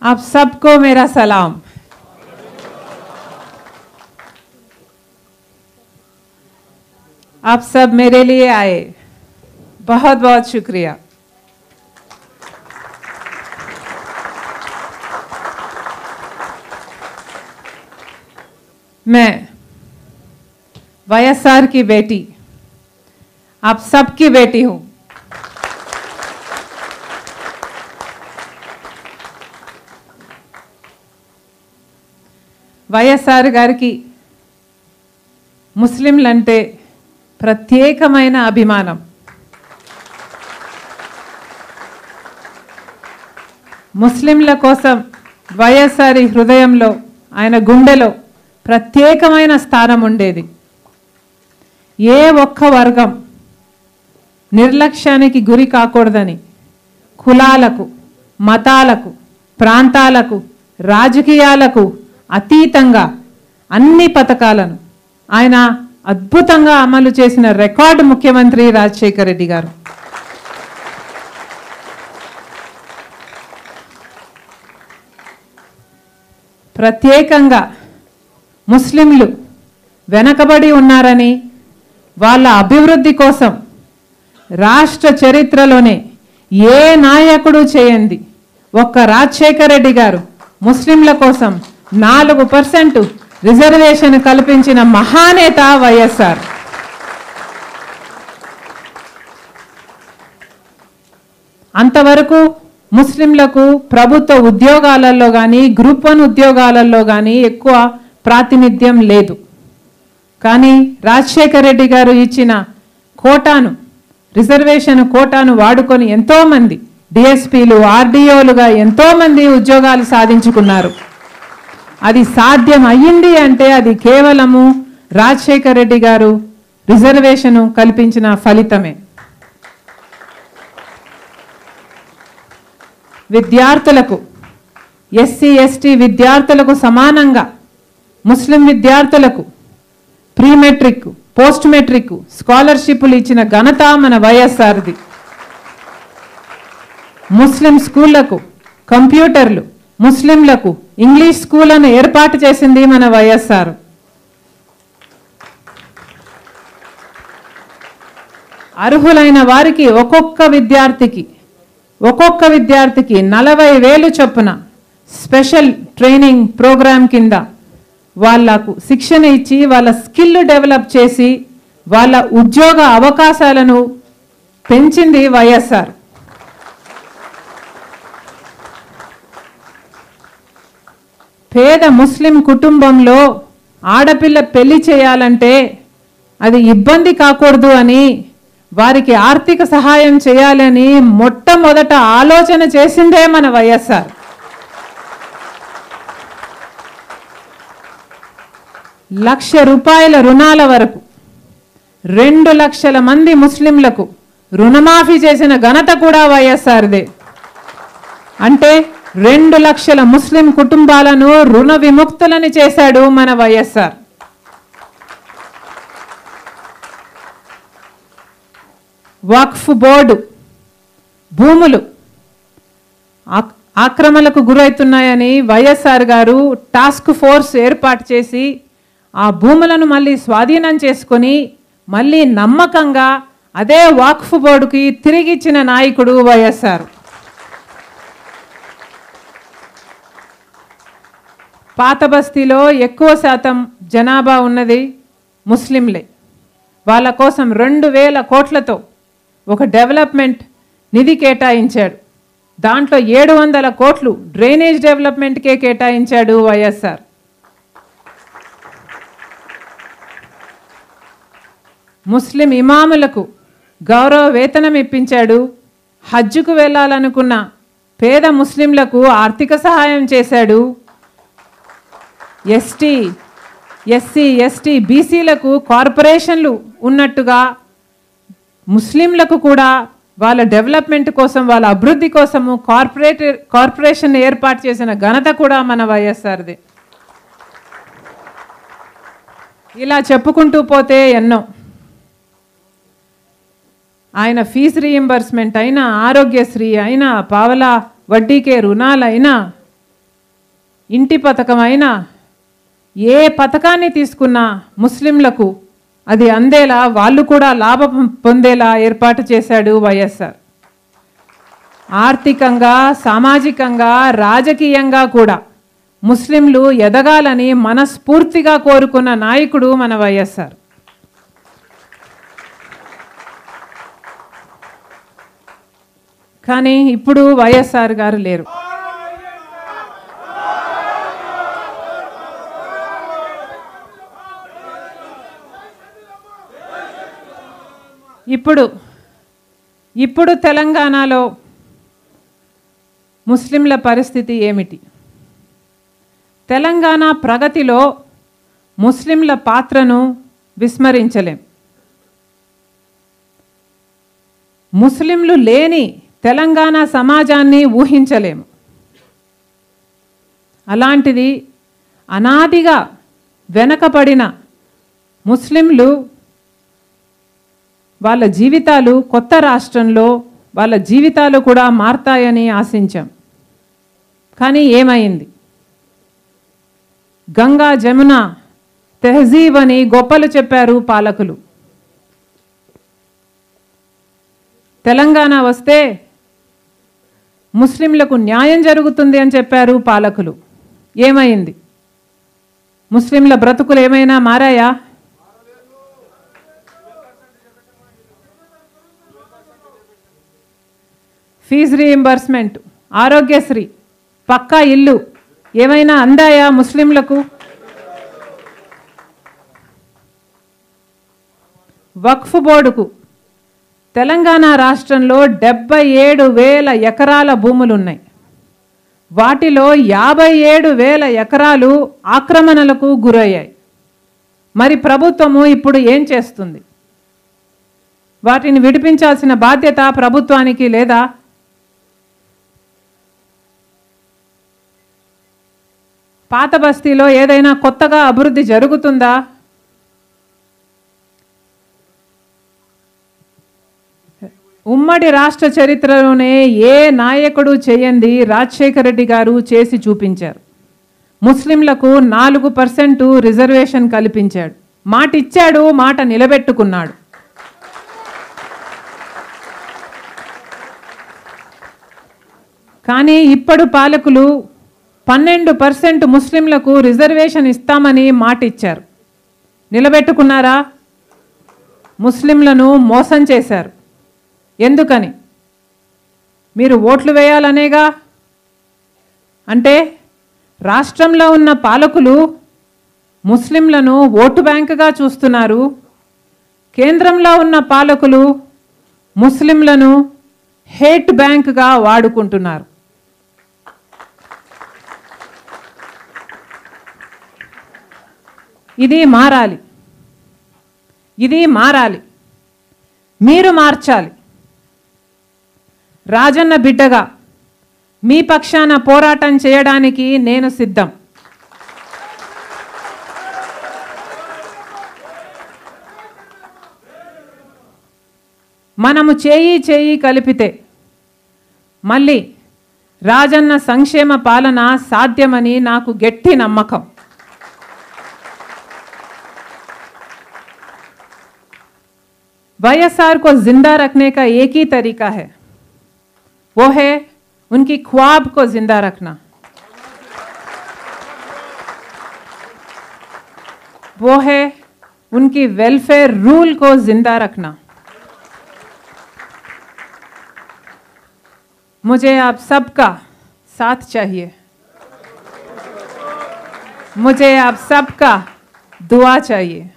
आप सबको मेरा सलाम आप सब मेरे लिए आए बहुत बहुत शुक्रिया मैं वाईएसआर की बेटी आप सबकी बेटी हूं వైఎస్ఆర్ గారికి ముస్లింలంటే ప్రత్యేకమైన అభిమానం ముస్లింల కోసం వైఎస్ఆర్ హృదయంలో ఆయన గుండెలో ప్రత్యేకమైన స్థానం ఉండేది ఏ ఒక్క వర్గం నిర్లక్ష్యానికి గురి కాకూడదని కులాలకు మతాలకు ప్రాంతాలకు రాజకీయాలకు అతీతంగా అన్ని పథకాలను ఆయన అద్భుతంగా అమలు చేసిన రికార్డు ముఖ్యమంత్రి రాజశేఖర రెడ్డి గారు ప్రత్యేకంగా ముస్లింలు వెనకబడి ఉన్నారని వాళ్ళ అభివృద్ధి కోసం రాష్ట్ర చరిత్రలోనే ఏ నాయకుడు చేయండి ఒక్క రాజశేఖర రెడ్డి గారు ముస్లింల కోసం నాలుగు పర్సెంట్ రిజర్వేషన్ కల్పించిన మహానేత వైఎస్ఆర్ అంతవరకు ముస్లింలకు ప్రభుత్వ ఉద్యోగాలలో కానీ గ్రూప్ వన్ ఉద్యోగాలలో కానీ ఎక్కువ ప్రాతినిధ్యం లేదు కానీ రాజశేఖర రెడ్డి గారు ఇచ్చిన కోటాను రిజర్వేషన్ కోటాను వాడుకొని ఎంతోమంది డిఎస్పీలు ఆర్డీఓలుగా ఎంతోమంది ఉద్యోగాలు సాధించుకున్నారు అది సాధ్యం అయ్యింది అంటే అది కేవలము రాజశేఖర రెడ్డి గారు రిజర్వేషను కల్పించిన ఫలితమే విద్యార్థులకు ఎస్సీ ఎస్టీ విద్యార్థులకు సమానంగా ముస్లిం విద్యార్థులకు ప్రీ మెట్రిక్ పోస్ట్ మెట్రిక్ స్కాలర్షిప్లు ఇచ్చిన ఘనత మన వైఎస్ఆర్ది ముస్లిం స్కూళ్లకు కంప్యూటర్లు ముస్లింలకు ఇంగ్లీష్ స్కూళ్లను ఏర్పాటు చేసింది మన వైఎస్ఆర్ అర్హులైన వారికి ఒక్కొక్క విద్యార్థికి ఒక్కొక్క విద్యార్థికి నలభై వేలు చొప్పున స్పెషల్ ట్రైనింగ్ ప్రోగ్రాం కింద వాళ్ళకు శిక్షణ ఇచ్చి వాళ్ళ స్కిల్ డెవలప్ చేసి వాళ్ళ ఉద్యోగ అవకాశాలను పెంచింది వైఎస్ఆర్ పేద ముస్లిం కుటుంబంలో ఆడపిల్ల పెళ్లి చేయాలంటే అది ఇబ్బంది కాకూడదు అని వారికి ఆర్థిక సహాయం చేయాలని మొట్టమొదట ఆలోచన చేసిందే మన వైఎస్ఆర్ లక్ష రూపాయల రుణాల వరకు రెండు లక్షల మంది ముస్లింలకు రుణమాఫీ చేసిన ఘనత కూడా వైఎస్ఆర్దే అంటే రెండు లక్షల ముస్లిం కుటుంబాలను రుణ విముక్తులని చేశాడు మన వైఎస్ఆర్ వక్ఫ్ బోర్డు భూములు ఆక్- ఆక్రమణలకు గురవుతున్నాయని వైఎస్ఆర్ గారు టాస్క్ ఫోర్స్ ఏర్పాటు చేసి ఆ భూములను మళ్ళీ స్వాధీనం చేసుకొని మళ్ళీ నమ్మకంగా అదే వాక్ఫ్ బోర్డుకి తిరిగిచ్చిన నాయకుడు వైఎస్ఆర్ పాత బస్తీలో ఎక్కువ శాతం జనాభా ఉన్నది ముస్లింలే వాళ్ళ కోసం రెండు వేల కోట్లతో ఒక డెవలప్మెంట్ నిధి కేటాయించాడు దాంట్లో ఏడు వందల కోట్లు డ్రైనేజ్ డెవలప్మెంట్కే కేటాయించాడు వైఎస్ఆర్ ముస్లిం ఇమాములకు గౌరవ వేతనం ఇప్పించాడు హజ్జుకు వెళ్ళాలనుకున్న పేద ముస్లింలకు ఆర్థిక సహాయం చేశాడు ఎస్టీ ఎస్సీ ఎస్టీ బీసీలకు కార్పొరేషన్లు ఉన్నట్టుగా ముస్లింలకు కూడా వాళ్ళ డెవలప్మెంట్ కోసం వాళ్ళ అభివృద్ధి కోసము కార్పొరేట్ కార్పొరేషన్ ఏర్పాటు చేసిన ఘనత కూడా మన వైఎస్ఆర్ది ఇలా చెప్పుకుంటూ పోతే ఎన్నో ఆయన ఫీజు రీయింబర్స్మెంట్ అయినా ఆరోగ్యశ్రీ అయినా పావలా వడ్డీకే రుణాలైనా ఇంటి పథకమైనా ఏ పథకాన్ని తీసుకున్నా ముస్లింలకు అది అందేలా వాళ్ళు కూడా లాభం పొందేలా ఏర్పాటు చేశాడు వైఎస్ఆర్ ఆర్థికంగా సామాజికంగా రాజకీయంగా కూడా ముస్లింలు ఎదగాలని మనస్ఫూర్తిగా కోరుకున్న నాయకుడు మన వైఎస్ఆర్ కానీ ఇప్పుడు వైఎస్ఆర్ గారు లేరు ఇప్పుడు ఇప్పుడు తెలంగాణలో ముస్లింల పరిస్థితి ఏమిటి తెలంగాణ ప్రగతిలో ముస్లింల పాత్రను విస్మరించలేం ముస్లింలు లేని తెలంగాణ సమాజాన్ని ఊహించలేము అలాంటిది అనాదిగా వెనకబడిన ముస్లింలు వాళ్ళ జీవితాలు కొత్త రాష్ట్రంలో వాళ్ళ జీవితాలు కూడా మారతాయని ఆశించాం కానీ ఏమైంది గంగా జమున తెహజీబ్ అని గొప్పలు చెప్పారు పాలకులు తెలంగాణ వస్తే ముస్లింలకు న్యాయం జరుగుతుంది అని చెప్పారు పాలకులు ఏమైంది ముస్లింల బ్రతుకులు ఏమైనా మారాయా ఫీజు రీయింబర్స్మెంట్ ఆరోగ్యశ్రీ పక్కా ఇల్లు ఏమైనా అందాయా ముస్లింలకు వక్ఫ్ బోర్డుకు తెలంగాణ రాష్ట్రంలో డెబ్బై ఏడు వేల ఎకరాల భూములున్నాయి వాటిలో యాభై ఏడు వేల ఎకరాలు ఆక్రమణలకు గురయ్యాయి మరి ప్రభుత్వము ఇప్పుడు ఏం చేస్తుంది వాటిని విడిపించాల్సిన బాధ్యత ప్రభుత్వానికి లేదా పాత బస్తీలో ఏదైనా కొత్తగా అభివృద్ధి జరుగుతుందా ఉమ్మడి రాష్ట్ర చరిత్రలోనే ఏ నాయకుడు చేయంది రాజశేఖర రెడ్డి గారు చేసి చూపించారు ముస్లింలకు నాలుగు పర్సెంట్ రిజర్వేషన్ కల్పించాడు మాట ఇచ్చాడు మాట నిలబెట్టుకున్నాడు కానీ ఇప్పుడు పాలకులు పన్నెండు పర్సెంట్ ముస్లింలకు రిజర్వేషన్ ఇస్తామని మాట ఇచ్చారు నిలబెట్టుకున్నారా ముస్లింలను మోసం చేశారు ఎందుకని మీరు ఓట్లు వేయాలనేగా అంటే రాష్ట్రంలో ఉన్న పాలకులు ముస్లింలను ఓటు బ్యాంకుగా చూస్తున్నారు కేంద్రంలో ఉన్న పాలకులు ముస్లింలను హేట్ బ్యాంకుగా వాడుకుంటున్నారు ఇది మారాలి ఇది మారాలి మీరు మార్చాలి రాజన్న బిడ్డగా మీ పక్షాన పోరాటం చేయడానికి నేను సిద్ధం మనము చేయి చేయి కలిపితే మళ్ళీ రాజన్న సంక్షేమ పాలన సాధ్యమని నాకు గట్టి నమ్మకం वाईएसआर को जिंदा रखने का एक ही तरीका है वो है उनकी ख्वाब को जिंदा रखना वो है उनकी वेलफेयर रूल को जिंदा रखना मुझे आप सबका साथ चाहिए मुझे आप सबका दुआ चाहिए